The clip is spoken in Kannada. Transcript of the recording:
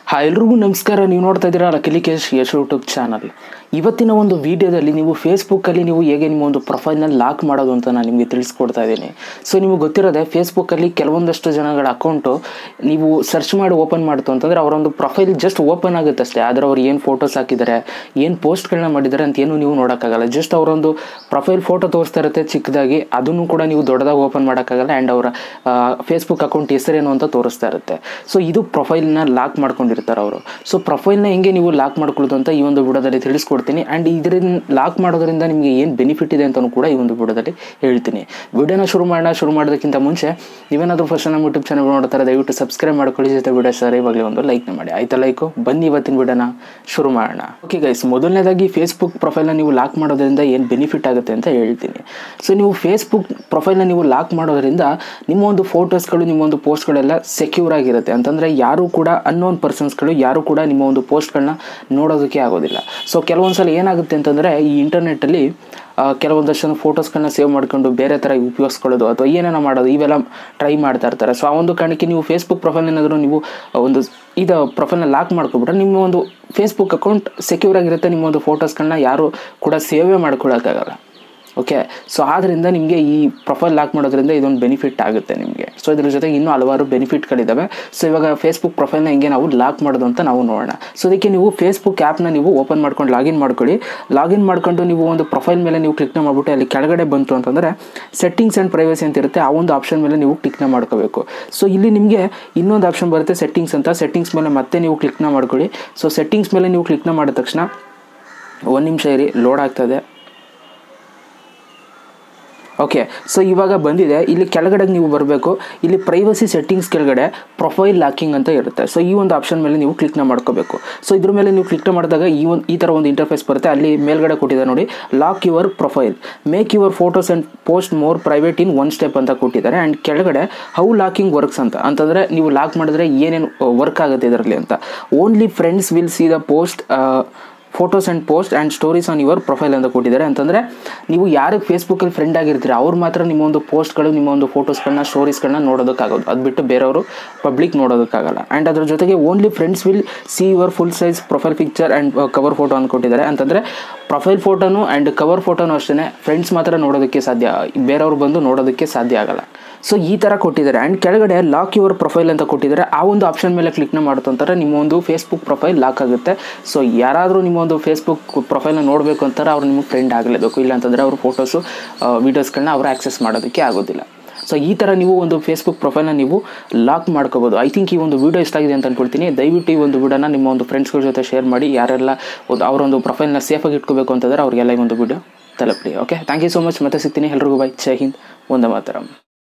ಹಾಯ್ ಎಲ್ರಿಗೂ ನಮಸ್ಕಾರ ನೀವು ನೋಡ್ತಾ ಇದ್ದೀರಾ ಲಕಿಲಿಕೇಶ್ ಯಶ್ ಯೂಟ್ಯೂಬ್ ಚಾನಲ್ ಇವತ್ತಿನ ಒಂದು ವಿಡಿಯೋದಲ್ಲಿ ನೀವು ಫೇಸ್ಬುಕ್ಕಲ್ಲಿ ನೀವು ಹೇಗೆ ನಿಮ್ಮ ಒಂದು ಪ್ರೊಫೈಲ್ನ ಲಾಕ್ ಮಾಡೋದು ಅಂತ ನಾನು ನಿಮಗೆ ತಿಳಿಸ್ಕೊಡ್ತಾ ಇದ್ದೀನಿ ಸೊ ನಿಮಗೆ ಗೊತ್ತಿರೋದೆ ಫೇಸ್ಬುಕ್ಕಲ್ಲಿ ಕೆಲವೊಂದಷ್ಟು ಜನಗಳ ಅಕೌಂಟು ನೀವು ಸರ್ಚ್ ಮಾಡಿ ಓಪನ್ ಮಾಡ್ತು ಅಂತಂದರೆ ಅವರೊಂದು ಪ್ರೊಫೈಲ್ ಜಸ್ಟ್ ಓಪನ್ ಆಗುತ್ತೆ ಅಷ್ಟೇ ಆದರೆ ಅವ್ರು ಏನು ಫೋಟೋಸ್ ಹಾಕಿದ್ದಾರೆ ಏನು ಪೋಸ್ಟ್ಗಳನ್ನ ಮಾಡಿದ್ದಾರೆ ಅಂತ ಏನು ನೀವು ನೋಡೋಕ್ಕಾಗಲ್ಲ ಜಸ್ಟ್ ಅವರೊಂದು ಪ್ರೊಫೈಲ್ ಫೋಟೋ ತೋರಿಸ್ತಾ ಇರುತ್ತೆ ಚಿಕ್ಕದಾಗಿ ಅದನ್ನು ಕೂಡ ನೀವು ದೊಡ್ಡದಾಗಿ ಓಪನ್ ಮಾಡೋಕ್ಕಾಗಲ್ಲ ಆ್ಯಂಡ್ ಅವರ ಫೇಸ್ಬುಕ್ ಅಕೌಂಟ್ ಹೆಸರೇನು ಅಂತ ತೋರಿಸ್ತಾ ಇರುತ್ತೆ ಸೊ ಇದು ಪ್ರೊಫೈಲ್ನ ಲಾಕ್ ಮಾಡ್ಕೊಂಡಿರ್ತಾರೆ ಅವರು ಸೊ ಪ್ರೊಫೈಲ್ನ ಹೆಂಗೆ ನೀವು ಲಾಕ್ ಮಾಡ್ಕೊಳ್ಳೋದು ಅಂತ ಈ ಒಂದು ವಿಡಿಯೋದಲ್ಲಿ ತಿಳಿಸ್ಕೊಡ್ತೀನಿ ಆ್ಯಂಡ್ ಇದರಿಂದ ಲಾಕ್ ಮಾಡೋದ್ರಿಂದ ನಿಮಗೆ ಏನು ಬೆನಿಫಿಟ್ ಇದೆ ಅಂತಲೂ ಕೂಡ ಈ ಒಂದು ವಿಡಿಯೋದಲ್ಲಿ ಹೇಳ್ತೀನಿ ವಿಡಿಯೋನ ಶುರು ಮಾಡೋಣ ಶುರು ಮಾಡೋದಕ್ಕಿಂತ ಮುಂಚೆ ನೀವೇನಾದರೂ ಫಸ್ಟ್ ನಮ್ಮ ಯೂಟ್ಯೂಬ್ ಚಾನಲ್ ನೋಡ್ತಾರೆ ದಯವಿಟ್ಟು ಸಬ್ಸ್ಕ್ರೈಬ್ ಮಾಡ್ಕೊಳ್ಳಿ ಜೊತೆ ವಿಡಿಯೋ ಸರ್ ಇವಾಗಲೇ ಒಂದು ಲೈಕ್ನ ಮಾಡಿ ಆಯ್ತಾ ಲೈಕು ಬನ್ನಿ ಇವತ್ತಿನ ವಿಡಿಯೋನ ಶುರು ಮಾಡೋಣ ಓಕೆ ಗೈಸ್ ಮೊದಲನೇದಾಗಿ ಫೇಸ್ಬುಕ್ ಪ್ರೊಫೈಲ್ನ ನೀವು ಲಾಕ್ ಮಾಡೋದ್ರಿಂದ ಏನು ಬೆನಿಫಿಟ್ ಆಗುತ್ತೆ ಅಂತ ಹೇಳ್ತೀನಿ ಸೊ ನೀವು ಫೇಸ್ಬುಕ್ ಪ್ರೊಫೈಲ್ನ ನೀವು ಲಾಕ್ ಮಾಡೋದ್ರಿಂದ ನಿಮ್ಮ ಒಂದು ಫೋಟೋಸ್ಗಳು ನಿಮ್ಮ ಒಂದು ಪೋಸ್ಟ್ಗಳೆಲ್ಲ ಸೆಕ್ಯೂರ್ ಆಗಿರುತ್ತೆ ಅಂತಂದರೆ ಯಾರು ಕೂಡ ಅನ್ನೋನ್ ಪರ್ಸನ್ಸ್ಗಳು ಯಾರು ಕೂಡ ನಿಮ್ಮ ಒಂದು ಪೋಸ್ಟ್ಗಳನ್ನ ನೋಡೋದಕ್ಕೆ ಆಗೋದಿಲ್ಲ ಸೊ ಕೆಲವೊಂದು ಸಲ ಏನಾಗುತ್ತೆ ಅಂತಂದರೆ ಈ ಇಂಟರ್ನೆಟ್ಟಲ್ಲಿ ಕೆಲವೊಂದಷ್ಟು ಜನ ಫೋಟೋಸ್ಗಳನ್ನ ಸೇವ್ ಮಾಡ್ಕೊಂಡು ಬೇರೆ ಥರ ಉಪಯೋಗಿಸ್ಕೊಳ್ಳೋದು ಅಥವಾ ಏನೇನೋ ಮಾಡೋದು ಇವೆಲ್ಲ ಟ್ರೈ ಮಾಡ್ತಾ ಇರ್ತಾರೆ ಸೊ ಆ ಒಂದು ಕಾರಣಕ್ಕೆ ನೀವು ಫೇಸ್ಬುಕ್ ಪ್ರೊಫೈಲ್ ಏನಾದರೂ ನೀವು ಒಂದು ಇದು ಪ್ರೊಫೈಲ್ನ ಲಾಕ್ ಮಾಡ್ಕೊಬಿಟ್ರೆ ನಿಮ್ಮ ಒಂದು ಫೇಸ್ಬುಕ್ ಅಕೌಂಟ್ ಸೆಕ್ಯೂರ್ ಆಗಿರುತ್ತೆ ನಿಮ್ಮ ಒಂದು ಫೋಟೋಸ್ಗಳನ್ನ ಯಾರು ಕೂಡ ಸೇವೇ ಮಾಡ್ಕೊಳ್ಳೋಕ್ಕಾಗಲ್ಲ ಓಕೆ ಸೊ ಆದ್ದರಿಂದ ನಿಮಗೆ ಈ ಪ್ರೊಫೈಲ್ ಲಾಕ್ ಮಾಡೋದ್ರಿಂದ ಇದೊಂದು ಬೆನಿಫಿಟ್ ಆಗುತ್ತೆ ನಿಮಗೆ ಸೊ ಇದ್ರ ಜೊತೆಗೆ ಇನ್ನೂ ಹಲವಾರು ಬೆನಿಫಿಟ್ಗಳಿದ್ದಾವೆ ಸೊ ಇವಾಗ ಫೇಸ್ಬುಕ್ ಪ್ರೊಫೈಲ್ನ ಹೆಂಗೆ ನಾವು ಲಾಕ್ ಮಾಡೋದು ಅಂತ ನಾವು ನೋಡೋಣ ಸೊ ಅದಕ್ಕೆ ನೀವು ಫೇಸ್ಬುಕ್ ಆ್ಯಪ್ನ ನೀವು ಓಪನ್ ಮಾಡ್ಕೊಂಡು ಲಾಗಿನ್ ಮಾಡ್ಕೊಳ್ಳಿ ಲಾಗಿನ್ ಮಾಡ್ಕೊಂಡು ನೀವು ಒಂದು ಪ್ರೊಫೈಲ್ ಮೇಲೆ ನೀವು ಕ್ಲಿಕ್ನ ಮಾಡಿಬಿಟ್ಟು ಅಲ್ಲಿ ಕೆಳಗಡೆ ಬಂತು ಅಂತಂದರೆ ಸೆಟ್ಟಿಂಗ್ಸ್ ಆ್ಯಂಡ್ ಪ್ರೈವಸಿ ಅಂತ ಇರುತ್ತೆ ಆ ಒಂದು ಆಪ್ಷನ್ ಮೇಲೆ ನೀವು ಕ್ಲಿಕ್ನ ಮಾಡ್ಕೋಬೇಕು ಸೊ ಇಲ್ಲಿ ನಿಮಗೆ ಇನ್ನೊಂದು ಆಪ್ಷನ್ ಬರುತ್ತೆ ಸೆಟ್ಟಿಂಗ್ಸ್ ಅಂತ ಸೆಟ್ಟಿಂಗ್ಸ್ ಮೇಲೆ ಮತ್ತೆ ನೀವು ಕ್ಲಿಕ್ನ ಮಾಡ್ಕೊಳ್ಳಿ ಸೊ ಸೆಟ್ಟಿಂಗ್ಸ್ ಮೇಲೆ ನೀವು ಕ್ಲಿಕ್ನ ಮಾಡಿದ ತಕ್ಷಣ ಒಂದು ನಿಮಿಷ ಇರಿ ಲೋಡ್ ಆಗ್ತದೆ ಓಕೆ ಸೊ ಇವಾಗ ಬಂದಿದೆ ಇಲ್ಲಿ ಕೆಳಗಡೆ ನೀವು ಬರಬೇಕು ಇಲ್ಲಿ ಪ್ರೈವಸಿ ಸೆಟ್ಟಿಂಗ್ಸ್ ಕೆಳಗಡೆ ಪ್ರೊಫೈಲ್ ಲಾಕಿಂಗ್ ಅಂತ ಇರುತ್ತೆ ಸೊ ಈ ಒಂದು ಆಪ್ಷನ್ ಮೇಲೆ ನೀವು ಕ್ಲಿಕ್ನ ಮಾಡ್ಕೋಬೇಕು ಸೊ ಇದ್ರ ಮೇಲೆ ನೀವು ಕ್ಲಿಕ್ನ ಮಾಡಿದಾಗ ಈ ಒಂದು ಈ ಥರ ಒಂದು ಇಂಟರ್ಫೇಸ್ ಬರುತ್ತೆ ಅಲ್ಲಿ ಮೇಲ್ಗಡೆ ಕೊಟ್ಟಿದ್ದಾರೆ ನೋಡಿ lock your profile make your photos and post more private in one step ಅಂತ ಕೊಟ್ಟಿದ್ದಾರೆ ಆ್ಯಂಡ್ ಕೆಳಗಡೆ ಹೌ ಲಾಕಿಂಗ್ ವರ್ಕ್ಸ್ ಅಂತ ಅಂತಂದರೆ ನೀವು ಲಾಕ್ ಮಾಡಿದ್ರೆ ಏನೇನು ವರ್ಕ್ ಆಗುತ್ತೆ ಇದರಲ್ಲಿ ಅಂತ only friends will see the post photos and post and stories on your profile ಅಂತ ಕೊಟ್ಟಿದ್ದಾರೆ ಅಂತಂದರೆ ನೀವು ಯಾರಿಗೆ ಫೇಸ್ಬುಕ್ಕಲ್ಲಿ ಫ್ರೆಂಡ್ ಆಗಿರ್ತೀರ ಅವ್ರು ಮಾತ್ರ ನಿಮ್ಮ ಒಂದು ಪೋಸ್ಟ್ಗಳು ನಿಮ್ಮ ಒಂದು ಫೋಟೋಸ್ಗಳನ್ನ ಸ್ಟೋರೀಸ್ಗಳನ್ನ ನೋಡೋದಕ್ಕಾಗೋದು ಅದು ಬಿಟ್ಟು ಬೇರೆಯವರು ಪಬ್ಲಿಕ್ ನೋಡೋದಕ್ಕಾಗಲ್ಲ ಆ್ಯಂಡ್ ಅದ್ರ ಜೊತೆಗೆ only friends will see your full size profile picture and cover photo ಅಂದ್ಕೊಟ್ಟಿದ್ದಾರೆ ಅಂತಂದರೆ ಪ್ರೊಫೈಲ್ ಫೋಟೋನು ಆ್ಯಂಡ್ ಕವರ್ ಫೋಟೋನು ಅಷ್ಟೇ ಫ್ರೆಂಡ್ಸ್ ಮಾತ್ರ ನೋಡೋದಕ್ಕೆ ಸಾಧ್ಯ ಬೇರೆಯವ್ರು ಬಂದು ನೋಡೋದಕ್ಕೆ ಸಾಧ್ಯ ಆಗಲ್ಲ ಸೊ ಈ ಥರ ಕೊಟ್ಟಿದ್ದಾರೆ ಆ್ಯಂಡ್ ಕೆಳಗಡೆ ಲಾಕ್ ಯುವರ್ ಪ್ರೊಫೈಲ್ ಅಂತ ಕೊಟ್ಟಿದ್ದಾರೆ ಆ ಒಂದು ಆಪ್ಷನ್ ಮೇಲೆ ಕ್ಲಿಕ್ನ ಮಾಡ್ತಂತಾರೆ ನಿಮ್ಮ ಒಂದು ಫೇಸ್ಬುಕ್ ಪ್ರೊಫೈಲ್ ಲಾಕ್ ಆಗುತ್ತೆ ಸೊ ಯಾರಾದರೂ ನಿಮ್ಮ ಒಂದು ಫೇಸ್ಬುಕ್ ಪ್ರೊಫೈಲ್ನ ನೋಡಬೇಕು ಅಂತಾರೆ ಅವ್ರು ನಿಮಗೆ ಫ್ರೆಂಡ್ ಆಗಲೇಬೇಕು ಇಲ್ಲ ಅಂತಂದರೆ ಅವ್ರ ಫೋಟೋಸು ವೀಡಿಯೋಸ್ಗಳನ್ನ ಅವರು ಆಕ್ಸೆಸ್ ಮಾಡೋದಕ್ಕೆ ಆಗೋದಿಲ್ಲ ಸೊ ಈ ಥರ ನೀವು ಒಂದು ಫೇಸ್ಬುಕ್ ಪ್ರೊಫೈಲ್ನ ನೀವು ಲಾಕ್ ಮಾಡ್ಕೋಬೋದು ಐ ಥಿಂಕ್ ಈ ಒಂದು ವೀಡಿಯೋ ಇಷ್ಟ ಆಗಿದೆ ಅಂತ ಅನ್ಕೊಳ್ತೀನಿ ದಯವಿಟ್ಟು ಈ ಒಂದು ವಿಡಿಯೋನ ನಿಮ್ಮ ಒಂದು ಫ್ರೆಂಡ್ಸ್ಗಳ ಜೊತೆ ಶೇರ್ ಮಾಡಿ ಯಾರೆಲ್ಲ ಒಂದು ಅವರೊಂದು ಪ್ರೊಫೈಲ್ನ ಸೇಫಾಗಿ ಇಟ್ಕೋಬೇಕು ಅಂತಂದರೆ ಅವ್ರಿಗೆಲ್ಲ ಈ ಒಂದು ವಿಡಿಯೋ ತಲುಪಲಿ okay thank you so much ಮತ್ತೆ ಸಿಗ್ತೀನಿ ಎಲ್ರಿಗೂ ಬೈ ಜೈ ಹಿಂದ್ ಒಂದೇ ಮಾತರಂ